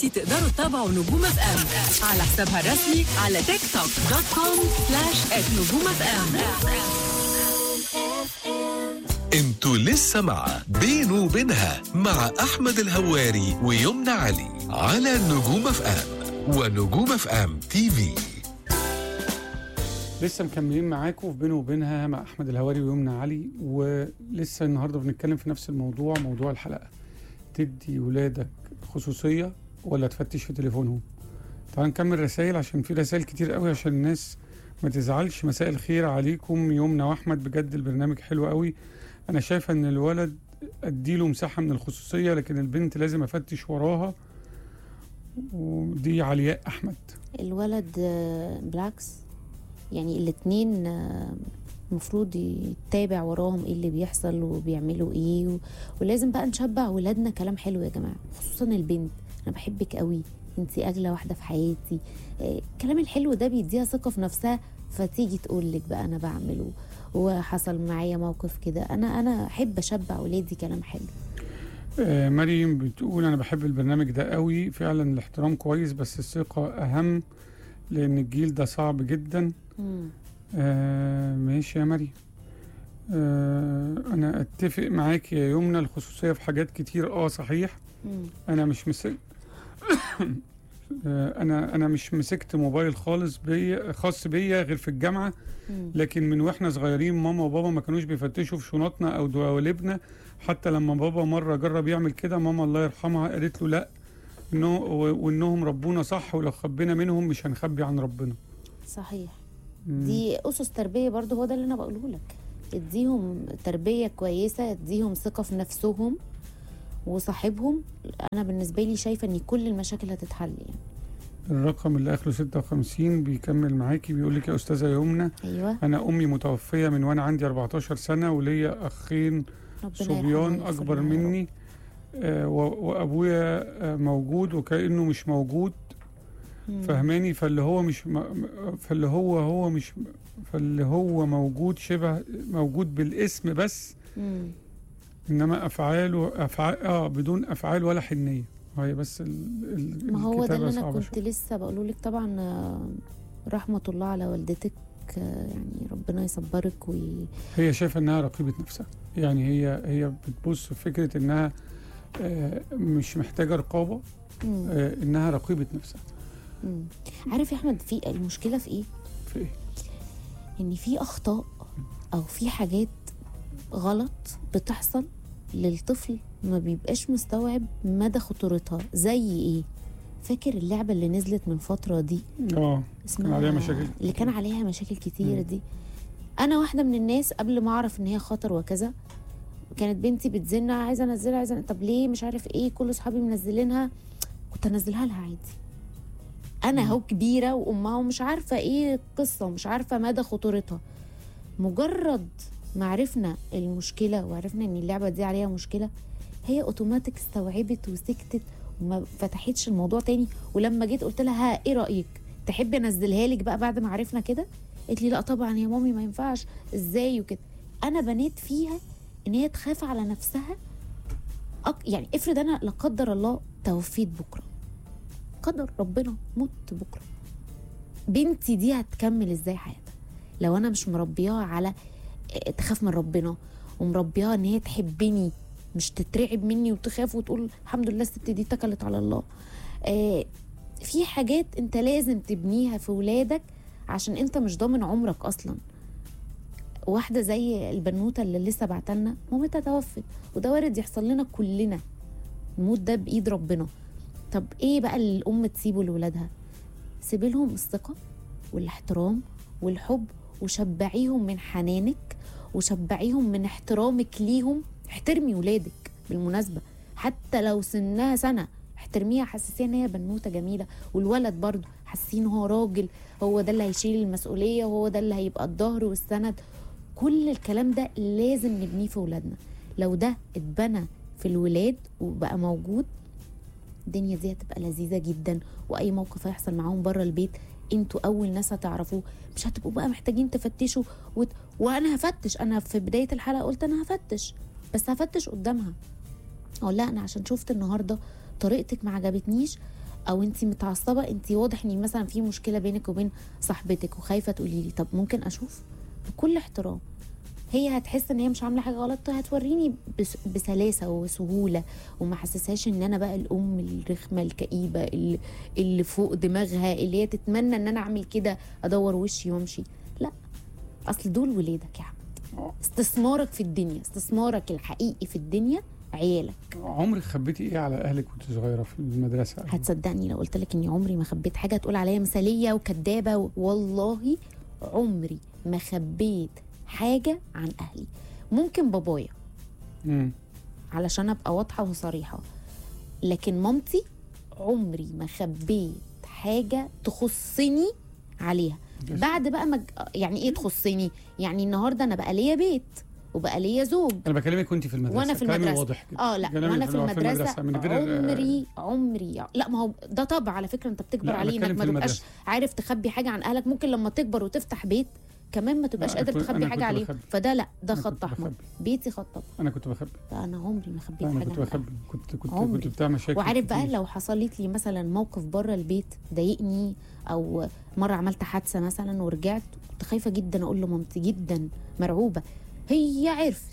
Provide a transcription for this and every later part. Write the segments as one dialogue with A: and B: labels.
A: دلوقتي تقدروا تتابعوا نجوم اف ام على حسابها الرسمي على تيك توك دوت كوم سلاش نجوم اف ام
B: انتوا لسه مع بينه وبينها مع احمد الهواري ويمنى علي على نجوم اف ام ونجوم اف ام تي في
C: لسه مكملين معاكم في بينه وبينها مع احمد الهواري ويمنى علي ولسه النهارده بنتكلم في نفس الموضوع موضوع الحلقه تدي ولادك خصوصيه ولا تفتش في تليفونهم تعال نكمل رسائل عشان في رسائل كتير قوي عشان الناس ما تزعلش مساء الخير عليكم يمنى واحمد بجد البرنامج حلو قوي انا شايفه ان الولد اديله مساحه من الخصوصيه لكن البنت لازم افتش وراها ودي علياء احمد
D: الولد آه، بالعكس يعني الاتنين آه، المفروض يتابع وراهم ايه اللي بيحصل وبيعملوا ايه و... ولازم بقى نشبع ولادنا كلام حلو يا جماعه خصوصا البنت انا بحبك قوي انتي اغلى واحده في حياتي آه، الكلام الحلو ده بيديها ثقه في نفسها فتيجي تقول لك بقى انا بعمله وحصل معايا موقف كده انا انا احب اشبع ولادي كلام حلو
C: آه، مريم بتقول انا بحب البرنامج ده قوي فعلا الاحترام كويس بس الثقة اهم لان الجيل ده صعب جدا
D: مم.
C: آه ماشي يا مريم آه انا اتفق معاك يا يمنى الخصوصية في حاجات كتير اه صحيح
D: مم.
C: انا مش مسك آه انا انا مش مسكت موبايل خالص بيا خاص بيا غير في الجامعه
D: مم.
C: لكن من واحنا صغيرين ماما وبابا ما كانوش بيفتشوا في شنطنا او دواليبنا حتى لما بابا مره جرب يعمل كده ماما الله يرحمها قالت له لا انه وانهم ربونا صح ولو خبينا منهم مش هنخبي عن ربنا
D: صحيح
C: مم.
D: دي اسس تربيه برضو هو ده اللي انا بقوله لك اديهم تربيه كويسه اديهم ثقه في نفسهم وصاحبهم انا بالنسبه لي شايفه ان كل المشاكل هتتحل يعني
C: الرقم اللي اخره 56 بيكمل معاكي بيقول لك يا استاذه يمنى
D: ايوه
C: انا امي متوفيه من وانا عندي 14 سنه وليا اخين
D: ربنا
C: صبيان
D: يرحمه
C: اكبر
D: ويغفر له يا رب.
C: مني آه، و- وابويا آه، موجود وكانه مش موجود
D: مم.
C: فهماني فاللي هو مش م- فاللي هو هو مش فاللي هو موجود شبه موجود بالاسم بس
D: مم.
C: انما افعاله افعال اه بدون افعال ولا حنيه هي بس ال... ال...
D: ما هو ده
C: الكتابة
D: اللي انا
C: صعبة
D: كنت
C: شوية.
D: لسه بقوله لك طبعا آه، رحمه الله على والدتك آه، يعني ربنا يصبرك وي...
C: هي شايفه انها رقيبه نفسها يعني هي هي بتبص في فكره انها آه، مش محتاجه رقابه
D: مم.
C: آه، انها رقيبه نفسها
D: مم. عارف يا احمد في المشكله في ايه
C: في ايه؟
D: ان في اخطاء او في حاجات غلط بتحصل للطفل ما بيبقاش مستوعب مدى خطورتها زي ايه فاكر اللعبه اللي نزلت من فتره دي
C: اه
D: اسمها
C: عليها مشاكل
D: اللي كان
C: كتير.
D: عليها مشاكل كتير
C: مم.
D: دي انا واحده من الناس قبل ما اعرف ان هي خطر وكذا كانت بنتي بتزن عايزه انزلها عايزه طب ليه مش عارف ايه كل اصحابي منزلينها كنت انزلها لها عادي انا
C: مم.
D: اهو كبيره وامها ومش عارفه ايه القصه ومش عارفه مدى خطورتها مجرد ما عرفنا المشكله وعرفنا ان اللعبه دي عليها مشكله هي اوتوماتيك استوعبت وسكتت وما فتحتش الموضوع تاني ولما جيت قلت لها ها ايه رايك تحبي انزلها لك بقى بعد ما عرفنا كده قالت لي لا طبعا يا مامي ما ينفعش ازاي وكده انا بنيت فيها ان هي تخاف على نفسها أك... يعني افرض انا لا قدر الله توفيت بكره قدر ربنا مت بكره بنتي دي هتكمل ازاي حياتها لو انا مش مربياها على آه، تخاف من ربنا ومربياها ان هي تحبني مش تترعب مني وتخاف وتقول الحمد لله الست دي اتكلت على الله آه في حاجات انت لازم تبنيها في ولادك عشان انت مش ضامن عمرك اصلا واحده زي البنوته اللي لسه بعتلنا مامتها توفت وده وارد يحصل لنا كلنا الموت ده بايد ربنا طب ايه بقى اللي الام تسيبه لاولادها سيبي لهم الثقه والاحترام والحب وشبعيهم من حنانك وشبعيهم من احترامك ليهم احترمي ولادك بالمناسبه حتى لو سنها سنه احترميها حسسيها ان هي بنوته جميله والولد برضه حسسيه ان هو راجل هو ده اللي هيشيل المسؤوليه وهو ده اللي هيبقى الظهر والسند كل الكلام ده لازم نبنيه في ولادنا لو ده اتبنى في الولاد وبقى موجود الدنيا دي هتبقى لذيذه جدا واي موقف هيحصل معاهم بره البيت انتوا اول ناس هتعرفوه مش هتبقوا بقى محتاجين تفتشوا وت... وانا هفتش انا في بدايه الحلقه قلت انا هفتش بس هفتش قدامها اقول لا انا عشان شفت النهارده طريقتك ما عجبتنيش او انت متعصبه انت واضح ان مثلا في مشكله بينك وبين صاحبتك وخايفه تقولي لي طب ممكن اشوف بكل احترام هي هتحس ان هي مش عامله حاجه غلط هتوريني بس بسلاسه وسهوله وما حسسهاش ان انا بقى الام الرخمه الكئيبه اللي, اللي فوق دماغها اللي هي تتمنى ان انا اعمل كده ادور وشي وامشي لا اصل دول ولادك يا احمد استثمارك في الدنيا استثمارك الحقيقي في الدنيا عيالك
C: عمرك خبيتي ايه على اهلك وانت صغيره في المدرسه
D: هتصدقني لو قلت لك اني عمري ما خبيت حاجه تقول عليا مثاليه وكدابه و... والله عمري ما خبيت حاجه عن اهلي ممكن بابايا
C: مم.
D: علشان ابقى واضحه وصريحه لكن مامتي عمري ما خبيت حاجه تخصني عليها
C: بس-
D: بعد بقى مج... يعني ايه تخصني يعني النهارده انا بقى ليا بيت وبقى ليا زوج
C: انا بكلمك وانت في المدرسه
D: وانا في
C: كلامي
D: المدرسه
C: واضح كده
D: اه لا
C: كلامي
D: وانا في المدرسه,
C: من غير
D: عمري عمري لا ما هو ده طبع على فكره انت بتكبر
C: لا، أنا
D: عليه انك
C: بتكلم
D: ما
C: في
D: تبقاش
C: المدرسة.
D: عارف تخبي حاجه عن اهلك ممكن لما تكبر وتفتح بيت كمان ما تبقاش
C: لا،
D: قادر
C: كنت-
D: تخبي
C: أنا
D: حاجه
C: كنت
D: عليه
C: بخبي.
D: فده لا ده
C: أنا
D: خط
C: كنت
D: احمر
C: بخبي.
D: بيتي خط احمر
C: انا كنت بخبي
D: لا انا عمري ما خبيت
C: انا
D: حاجه
C: كنت
D: عن
C: بخبي كنت كنت
D: عمري.
C: كنت بتاع مشاكل
D: وعارف بقى
C: كتير.
D: لو حصلت لي مثلا موقف بره البيت ضايقني او مره عملت حادثه مثلا ورجعت كنت خايفه جدا اقول لمامتي جدا مرعوبه هي عرفت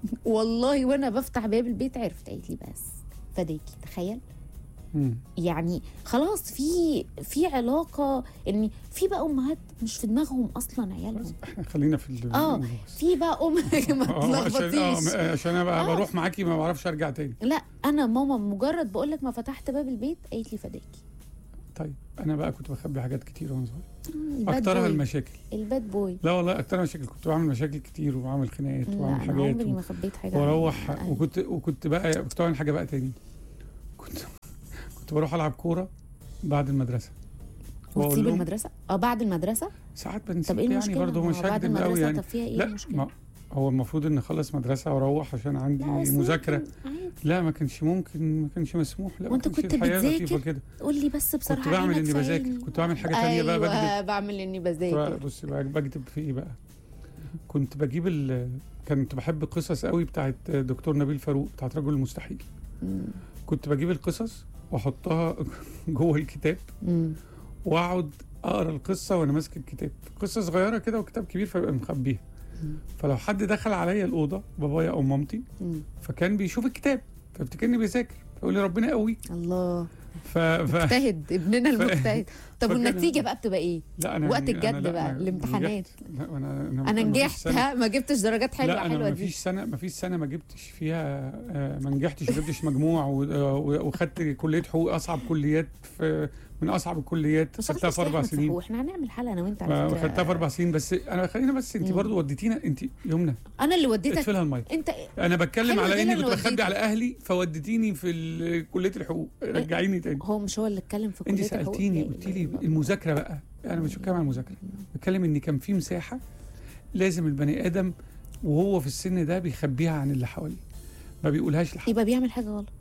D: والله وانا بفتح باب البيت عرفت قالت لي بس فداكي تخيل
C: مم.
D: يعني خلاص في في علاقه ان في بقى امهات مش في دماغهم اصلا
C: بس
D: عيالهم
C: احنا خلينا في ال-
D: اه
C: بس.
D: في بقى ام ما
C: آه، عشان اه
D: تلخبطيش
C: م- عشان انا بقى
D: آه.
C: بروح معاكي ما بعرفش ارجع تاني
D: لا انا ماما مجرد بقول لك ما فتحت باب البيت قالت لي فداكي
C: طيب انا بقى كنت بخبي حاجات كتير وانا صغير
D: الباد
C: اكترها
D: بوي.
C: المشاكل
D: الباد بوي
C: لا والله اكترها مشاكل كنت بعمل مشاكل كتير وبعمل خناقات
D: لا
C: وبعمل
D: انا
C: حاجات
D: عمري
C: و...
D: ما خبيت حاجه عن
C: واروح
D: أهلي.
C: وكنت وكنت بقى كنت بعمل حاجه بقى تاني كنت كنت بروح العب كوره بعد المدرسه وأقول
D: وتسيب
C: لهم-
D: المدرسه اه بعد المدرسه
C: ساعات
D: طب
C: بنسيب
D: ايه
C: يعني
D: المشكله
C: برضه
D: ما
C: مش
D: هو بعد
C: هكدب قوي
D: المدرسه
C: يعني
D: طب فيها ايه
C: لا
D: المشكله
C: ما هو المفروض ان اخلص مدرسه واروح عشان عندي
D: لا، بس
C: مذاكره
D: ممكن عادي.
C: لا ما كانش ممكن ما كانش مسموح لا ما
D: وأنت
C: كانش
D: كنت
C: الحياه
D: بتذاكر؟
C: لطيفه كده
D: قول لي بس بصراحه
C: كنت بعمل
D: عينك
C: اني
D: في
C: بذاكر
D: عيني.
C: كنت بعمل حاجه تانية بقى بكتب
D: ايوه بعمل اني بذاكر
C: بص بقى بكتب في ايه بقى كنت بجيب ال... كنت بحب قصص قوي بتاعت دكتور نبيل فاروق بتاعت رجل المستحيل
D: مم.
C: كنت بجيب القصص واحطها جوه الكتاب
D: مم.
C: واقعد اقرا القصه وانا ماسك الكتاب قصه صغيره كده وكتاب كبير فبقى مخبيها
D: مم.
C: فلو حد دخل عليا الاوضه بابايا او مامتي
D: مم.
C: فكان بيشوف الكتاب فافتكرني بيذاكر فيقول لي ربنا يقويك
D: الله
C: ف... ف...
D: مجتهد ابننا
C: ف-
D: المجتهد طب
C: فكان-
D: والنتيجه بقى بتبقى ايه
C: لا انا
D: وقت
C: يعني
D: الجد
C: أنا لا،
D: بقى،
C: أنا
D: الامتحانات.
C: نجحت. لا انا انا,
D: انا
C: مفيش
D: نجحت
C: سنة-
D: ها ما جبتش درجات حلوه
C: لا انا
D: حلوه
C: ما
D: دي
C: فيش سنه ما فيش سنه ما جبتش فيها آه، ما نجحتش ما جبتش مجموع و- و- وخدت كليه حقوق اصعب كليات في من اصعب الكليات
D: بس
C: خدتها في اربع سنين
D: واحنا هنعمل حلقه انا وانت على فكره
C: خدتها في اربع سنين بس انا خلينا بس انت
D: مم.
C: برضو وديتينا انت يمنى
D: انا اللي وديتك
C: اقفلها المايك
D: انت
C: انا بتكلم
D: حلو
C: على
D: ده
C: اني
D: اللي
C: كنت بخبي
D: وديتك.
C: على اهلي فوديتيني في ال- كليه الحقوق رجعيني تاني
D: هو مش هو اللي اتكلم في
C: انت
D: كليه الحقوق؟
C: سالتيني
D: لا
C: قلت
D: إله
C: لي
D: إلا الله.
C: المذاكره بقى انا مش بتكلم عن المذاكره بتكلم ان كان في مساحه لازم البني ادم وهو في السن ده بيخبيها عن اللي حواليه ما بيقولهاش لحد
D: يبقى بيعمل حاجه غلط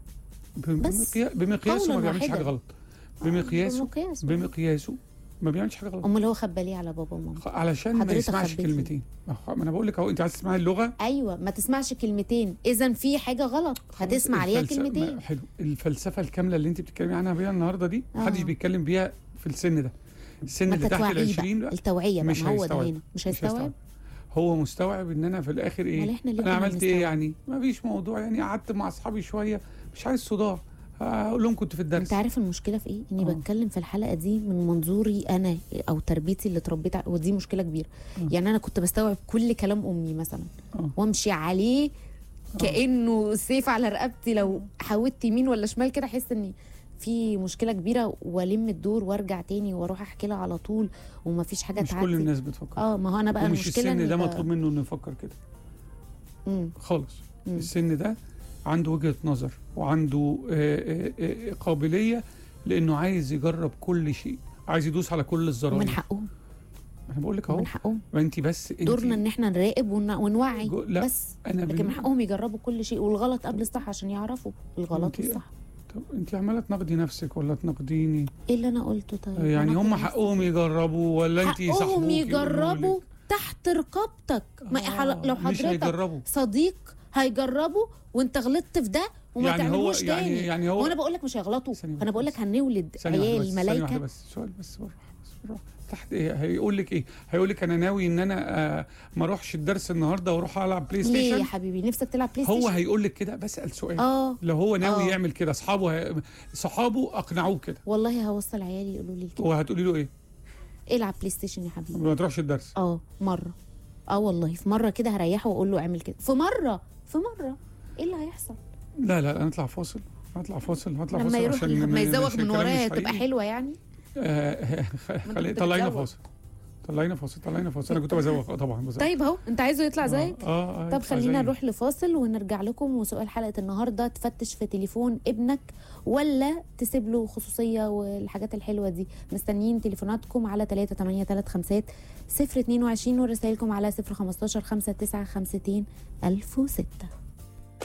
D: بس
C: بمقيا- بمقياسه
D: قولاً
C: ما بيعملش
D: واحداً.
C: حاجه غلط بمقياسه
D: بمقياس
C: بمقياسه ما بيعملش حاجه غلط
D: امال هو خبى ليه على بابا وماما
C: خ- علشان ما
D: حضرتك
C: يسمعش
D: خبيت لي.
C: كلمتين ما هو- ما انا بقول لك اهو انت عايز تسمعي اللغه
D: ايوه ما تسمعش كلمتين اذا في حاجه غلط هتسمع عليها
C: الفلسفة-
D: كلمتين
C: ما- حلو الفلسفه الكامله اللي انت بتتكلمي عنها بيها النهارده دي محدش
D: آه.
C: بيتكلم بيها في السن ده السن
D: ما
C: اللي تحت ال
D: تتوعيه
C: 20
D: بقى
C: لا
D: التوعيه بقى
C: مش
D: ما هو ده
C: هيستوعب.
D: هنا مش
C: مش
D: هيستوعب
C: هو مستوعب ان انا في الاخر
D: امال
C: ايه
D: احنا ليه
C: انا
D: كنا
C: عملت ايه
D: بنستوعب؟
C: يعني ما فيش موضوع يعني قعدت مع اصحابي شويه مش عايز صداع اقول لهم كنت في الدرس
D: انت عارف المشكله في ايه اني
C: آه.
D: بتكلم في الحلقه دي من منظوري انا او تربيتي اللي اتربيت ع- ودي مشكله كبيره
C: آه.
D: يعني انا كنت بستوعب كل كلام امي مثلا
C: آه.
D: وامشي عليه كانه سيف على رقبتي لو حاولت يمين ولا شمال كده احس اني في مشكله كبيره والم الدور وارجع تاني واروح احكي لها على طول ومفيش حاجه
C: مش كل
D: تعدي
C: الناس بتفكر
D: اه ما هو انا بقى
C: ومش
D: المشكله
C: السن
D: إني
C: ده
D: ب-
C: مطلوب منه انه يفكر كده
D: مم.
C: خالص
D: مم.
C: السن ده عنده وجهه نظر وعنده آه، آه، آه، قابليه لانه عايز يجرب كل شيء عايز يدوس على كل
D: ومن
C: الزراير
D: حقهم
C: انا بقول لك اهو
D: ومن حقهم
C: ما انت بس انت
D: دورنا ان احنا نراقب ون- ونوعي
C: جو- لا،
D: بس
C: انا
D: لكن
C: بن-
D: من حقهم يجربوا كل شيء والغلط قبل الصح عشان يعرفوا الغلط
C: انتي-
D: والصح
C: طب انت عماله تناقضي نفسك ولا تناقضيني
D: ايه اللي انا قلته طيب
C: يعني
D: أنا
C: هم
D: كنت
C: حقهم يجربوا ولا انت
D: حقهم يجربوا تحت رقابتك ما
C: آه
D: حل- لو
C: مش
D: حضرتك
C: هيجربوا
D: صديق هيجربوا وانت غلطت في ده وما
C: يعني هو
D: تعملوش
C: يعني
D: تاني
C: يعني
D: هو
C: هو
D: انا بقول لك مش هيغلطوا
C: ثانية
D: انا بقول لك هنولد
C: ثانية واحدة
D: عيال
C: بس ثانية واحدة
D: ملايكه
C: بس سؤال بس بالراحة بس بالراحة تحت ايه هيقول لك ايه هيقول لك انا ناوي ان انا آه ما اروحش الدرس النهارده واروح العب بلاي
D: ليه يا
C: ستيشن
D: حبيبي نفسك تلعب بلاي
C: هو
D: ستيشن
C: هيقول لك كده بسال سؤال
D: اه
C: لو هو ناوي
D: آه.
C: يعمل كده اصحابه هي... صحابه اقنعوه كده
D: والله هوصل عيالي يقولوا لي كده
C: وهتقولي له ايه
D: العب بلاي ستيشن يا حبيبي
C: ما تروحش الدرس
D: اه مره اه والله في مره كده هريحه واقول له اعمل كده في مره في مره ايه اللي هيحصل
C: لا لا نطلع فاصل هطلع فاصل هطلع
D: لما
C: فاصل
D: يروح
C: عشان
D: لما
C: ما-
D: يزوغ
C: عشان
D: من
C: الكلام
D: ورايا
C: مش
D: تبقى
C: حقيقي.
D: حلوه يعني
C: آه، خلي
D: أنت
C: طلعينا
D: بتزوغ.
C: فاصل طلعينا فاصل طلعينا فاصل انا كنت بزوغ اه طبعا بزوغ
D: طيب اهو انت عايزه يطلع
C: آه،
D: زيك
C: اه, آه
D: طب
C: يطلع
D: خلينا
C: زيي.
D: نروح لفاصل ونرجع لكم وسؤال حلقه النهارده تفتش في تليفون ابنك ولا تسيب له خصوصيه والحاجات الحلوه دي مستنيين تليفوناتكم على 38335 022 ورسائلكم على 015 59 52 1006